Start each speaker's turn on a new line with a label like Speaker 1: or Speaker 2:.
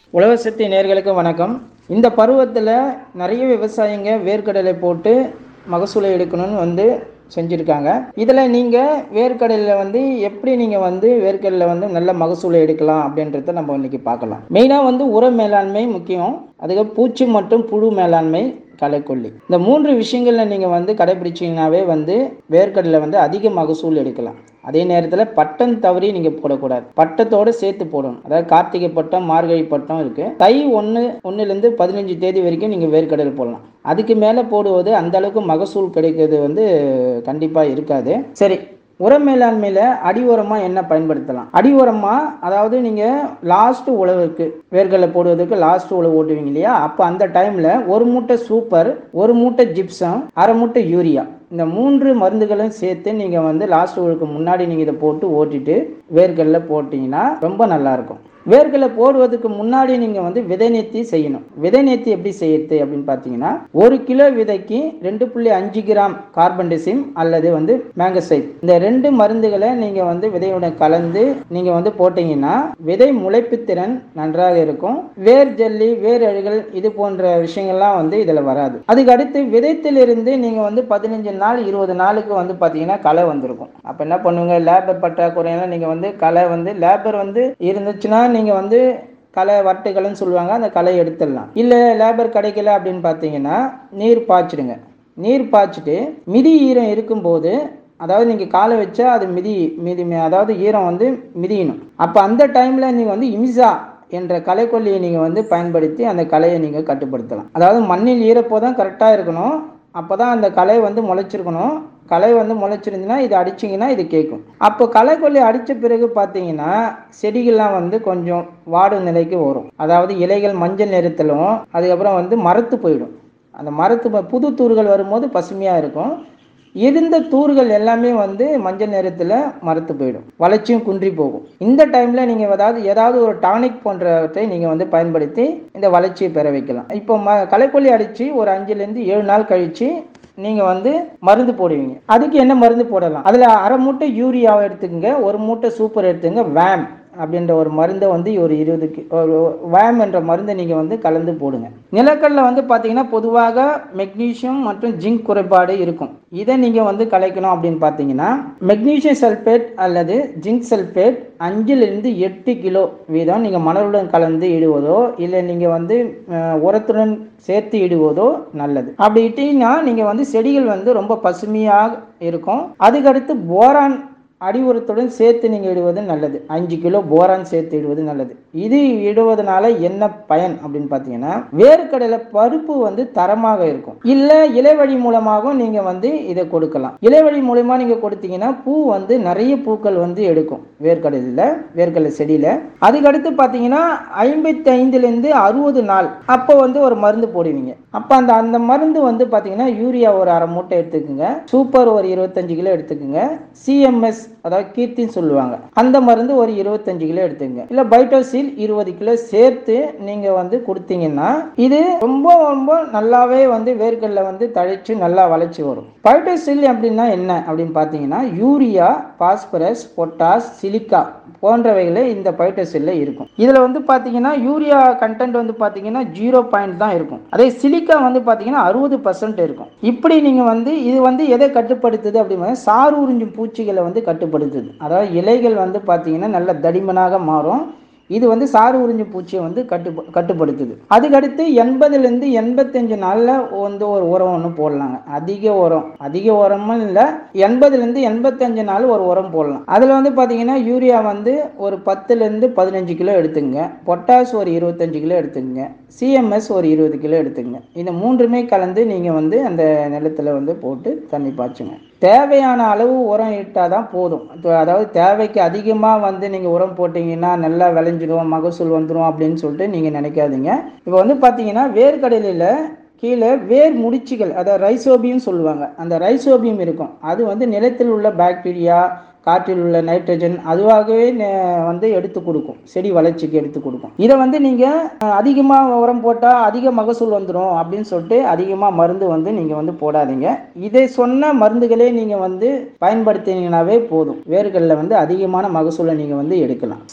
Speaker 1: உழவசக்தி நேர்களுக்கு வணக்கம் இந்த பருவத்தில் நிறைய விவசாயிங்க வேர்க்கடலை போட்டு மகசூலை எடுக்கணும்னு வந்து செஞ்சுருக்காங்க இதில் நீங்கள் வேர்க்கடலில் வந்து எப்படி நீங்கள் வந்து வேர்க்கடலை வந்து நல்ல மகசூலை எடுக்கலாம் அப்படின்றத நம்ம இன்னைக்கு பார்க்கலாம் மெயினாக வந்து உர மேலாண்மை முக்கியம் அதுக்கு பூச்சி மற்றும் புழு மேலாண்மை களைக்கொல்லி இந்த மூன்று விஷயங்களில் நீங்கள் வந்து கடைபிடிச்சீங்கன்னாவே வந்து வேர்க்கடலை வந்து அதிக மகசூல் எடுக்கலாம் அதே நேரத்தில் பட்டம் தவறி நீங்கள் போடக்கூடாது பட்டத்தோடு சேர்த்து போடணும் அதாவது கார்த்திகை பட்டம் மார்கழி பட்டம் இருக்குது தை ஒன்று ஒன்றுலேருந்து பதினஞ்சு தேதி வரைக்கும் நீங்கள் வேர்க்கடல் போடலாம் அதுக்கு மேலே போடுவது அந்த அளவுக்கு மகசூல் கிடைக்கிறது வந்து கண்டிப்பாக இருக்காது சரி உர மேலாண்மையில் அடி உரமாக என்ன பயன்படுத்தலாம் அடி உரமாக அதாவது நீங்கள் லாஸ்ட் உழவுக்கு வேர்க்கடலை போடுவதற்கு லாஸ்ட் உழவு ஓட்டுவீங்க இல்லையா அப்போ அந்த டைமில் ஒரு மூட்டை சூப்பர் ஒரு மூட்டை ஜிப்சம் அரை மூட்டை யூரியா இந்த மூன்று மருந்துகளும் சேர்த்து நீங்கள் வந்து லாஸ்ட் உழுக்கு முன்னாடி நீங்கள் இதை போட்டு ஓட்டிட்டு வேர்க்கடலை போட்டிங்கன்னா ரொம்ப நல்லாயிருக்கும் வேர்க்கடலை போடுவதற்கு முன்னாடி நீங்கள் வந்து விதை நேர்த்தி செய்யணும் விதை நேர்த்தி எப்படி செய்யறது அப்படின்னு பார்த்தீங்கன்னா ஒரு கிலோ விதைக்கு ரெண்டு புள்ளி அஞ்சு கிராம் கார்பன்டெசிம் அல்லது வந்து மேங்கசைட் இந்த ரெண்டு மருந்துகளை நீங்கள் வந்து விதையுடன் கலந்து நீங்கள் வந்து போட்டிங்கன்னா விதை முளைப்பு திறன் நன்றாக இருக்கும் வேர் ஜல்லி வேர் அழுகல் இது போன்ற விஷயங்கள்லாம் வந்து இதில் வராது அதுக்கு அடுத்து விதைத்திலிருந்து நீங்கள் வந்து பதினஞ்சு நாள் இருபது நாளுக்கு வந்து பார்த்தீங்கன்னா களை வந்திருக்கும் அப்போ என்ன பண்ணுவீங்க லேபர் பற்றாக்குறையெல்லாம் நீங்கள் வந்து களை வந்து லேபர் வந்து இருந்துச்சுன்னா நீங்கள் வந்து களை வட்டுகள்னு சொல்லுவாங்க அந்த களை எடுத்துடலாம் இல்லை லேபர் கிடைக்கல அப்படின்னு பார்த்தீங்கன்னா நீர் பாய்ச்சிடுங்க நீர் பாய்ச்சிட்டு மிதி ஈரம் இருக்கும்போது அதாவது நீங்கள் காலை வச்சா அது மிதி மிதி அதாவது ஈரம் வந்து மிதியணும் அப்போ அந்த டைமில் நீங்கள் வந்து இமிசா என்ற களைக்கொல்லியை நீங்கள் வந்து பயன்படுத்தி அந்த களையை நீங்கள் கட்டுப்படுத்தலாம் அதாவது மண்ணில் ஈரப்போதான் கரெக்டாக இருக்கணும் அப்போ தான் அந்த களை வந்து முளைச்சிருக்கணும் களை வந்து முளைச்சிருந்துன்னா இது அடிச்சிங்கன்னா இது கேட்கும் அப்போ களைக்கொல்லி அடித்த பிறகு பார்த்தீங்கன்னா செடிகள்லாம் வந்து கொஞ்சம் வாடும் நிலைக்கு வரும் அதாவது இலைகள் மஞ்சள் நிறத்திலும் அதுக்கப்புறம் வந்து மரத்து போயிடும் அந்த மரத்து புது தூர்கள் வரும்போது பசுமையாக இருக்கும் இருந்த தூர்கள் எல்லாமே வந்து மஞ்சள் நிறத்தில் மரத்து போயிடும் வளர்ச்சியும் குன்றி போகும் இந்த டைமில் நீங்கள் ஏதாவது ஏதாவது ஒரு டானிக் போன்றவற்றை நீங்கள் வந்து பயன்படுத்தி இந்த வளர்ச்சியை பெற வைக்கலாம் இப்போ ம களைக்கொல்லி அடித்து ஒரு அஞ்சுலேருந்து ஏழு நாள் கழித்து நீங்கள் வந்து மருந்து போடுவீங்க அதுக்கு என்ன மருந்து போடலாம் அதில் அரை மூட்டை யூரியாவை எடுத்துக்கங்க ஒரு மூட்டை சூப்பர் எடுத்துங்க வேம் அப்படின்ற ஒரு மருந்தை வந்து ஒரு இருபதுக்கு ஒரு வேம் என்ற மருந்தை நீங்கள் வந்து கலந்து போடுங்க நிலக்கடலை வந்து பார்த்தீங்கன்னா பொதுவாக மெக்னீஷியம் மற்றும் ஜிங்க் குறைபாடு இருக்கும் இதை நீங்கள் வந்து கலைக்கணும் அப்படின்னு பார்த்தீங்கன்னா மெக்னீஷியம் சல்ஃபேட் அல்லது ஜிங்க் சல்ஃபேட் அஞ்சிலிருந்து எட்டு கிலோ வீதம் நீங்கள் மணலுடன் கலந்து இடுவதோ இல்லை நீங்கள் வந்து உரத்துடன் சேர்த்து இடுவதோ நல்லது அப்படி இட்டீங்கன்னா நீங்கள் வந்து செடிகள் வந்து ரொம்ப பசுமையாக இருக்கும் அதுக்கடுத்து போரான் அடி உரத்துடன் சேர்த்து நீங்கள் இடுவது நல்லது அஞ்சு கிலோ போரான் சேர்த்து இடுவது நல்லது இது இடுவதனால என்ன பயன் அப்படின்னு பார்த்தீங்கன்னா வேர்க்கடலை பருப்பு வந்து தரமாக இருக்கும் இல்லை இலைவழி மூலமாகவும் நீங்கள் வந்து இதை கொடுக்கலாம் இலைவழி மூலமா நீங்கள் கொடுத்தீங்கன்னா பூ வந்து நிறைய பூக்கள் வந்து எடுக்கும் வேர்க்கடலில் வேர்க்கடலை செடியில் அதுக்கடுத்து பார்த்தீங்கன்னா ஐம்பத்தி ஐந்துலேருந்து அறுபது நாள் அப்போ வந்து ஒரு மருந்து போடுவீங்க அப்போ அந்த அந்த மருந்து வந்து பார்த்தீங்கன்னா யூரியா ஒரு அரை மூட்டை எடுத்துக்கோங்க சூப்பர் ஒரு இருபத்தஞ்சு கிலோ எடுத்துக்கோங்க சிஎம்எஸ் அதாவது கீர்த்தின்னு சொல்லுவாங்க அந்த மருந்து ஒரு இருபத்தஞ்சு கிலோ எடுத்துங்க இல்லை பைட்டோசில் இருபது கிலோ சேர்த்து நீங்கள் வந்து கொடுத்தீங்கன்னா இது ரொம்ப ரொம்ப நல்லாவே வந்து வேர்க்கடலை வந்து தழைச்சு நல்லா வளர்ச்சி வரும் பைட்டோசில் அப்படின்னா என்ன அப்படின்னு பார்த்தீங்கன்னா யூரியா பாஸ்பரஸ் பொட்டாஸ் சிலிக்கா போன்றவைகளே இந்த பைட்டோசில்ல இருக்கும் இதில் வந்து பார்த்தீங்கன்னா யூரியா கண்டென்ட் வந்து பார்த்தீங்கன்னா ஜீரோ பாயிண்ட் தான் இருக்கும் அதே சிலிக்கா வந்து பார்த்தீங்கன்னா அறுபது பர்சன்ட் இருக்கும் இப்படி நீங்கள் வந்து இது வந்து எதை கட்டுப்படுத்துது அப்படின்னா சாறு உறிஞ்சும் பூச்சிகளை வந்து கட்டுப்படுத்துது அதாவது இலைகள் வந்து பார்த்தீங்கன்னா நல்ல தடிமனாக மாறும் இது வந்து சாறு உறிஞ்சு பூச்சியை வந்து கட்டு கட்டுப்படுத்துது அதுக்கடுத்து எண்பதுலேருந்து எண்பத்தஞ்சு நாளில் வந்து ஒரு உரம் ஒன்று போடலாங்க அதிக உரம் அதிக உரமும் இல்லை எண்பதுலேருந்து எண்பத்தஞ்சு நாள் ஒரு உரம் போடலாம் அதில் வந்து பார்த்தீங்கன்னா யூரியா வந்து ஒரு பத்துலேருந்து பதினஞ்சு கிலோ எடுத்துங்க பொட்டாஸ் ஒரு இருபத்தஞ்சு கிலோ எடுத்துங்க சிஎம்எஸ் ஒரு இருபது கிலோ எடுத்துங்க இந்த மூன்றுமே கலந்து நீங்கள் வந்து அந்த நிலத்தில் வந்து போட்டு தண்ணி பாய்ச்சுங்க தேவையான அளவு உரம் இட்டால் தான் போதும் இப்போ அதாவது தேவைக்கு அதிகமாக வந்து நீங்கள் உரம் போட்டிங்கன்னா நல்லா விளைஞ்சிடும் மகசூல் வந்துடும் அப்படின்னு சொல்லிட்டு நீங்கள் நினைக்காதீங்க இப்போ வந்து பார்த்தீங்கன்னா வேர்க்கடலில் கீழே வேர் முடிச்சுகள் அதாவது ரைசோபியம் சொல்லுவாங்க அந்த ரைசோபியம் இருக்கும் அது வந்து நிலத்தில் உள்ள பாக்டீரியா காற்றில் உள்ள நைட்ரஜன் அதுவாகவே வந்து எடுத்து கொடுக்கும் செடி வளர்ச்சிக்கு எடுத்து கொடுக்கும் இதை வந்து நீங்கள் அதிகமாக உரம் போட்டால் அதிக மகசூல் வந்துடும் அப்படின்னு சொல்லிட்டு அதிகமாக மருந்து வந்து நீங்கள் வந்து போடாதீங்க இதை சொன்ன மருந்துகளே நீங்கள் வந்து பயன்படுத்தினீங்கன்னாவே போதும் வேர்களில் வந்து அதிகமான மகசூலை நீங்கள் வந்து எடுக்கலாம்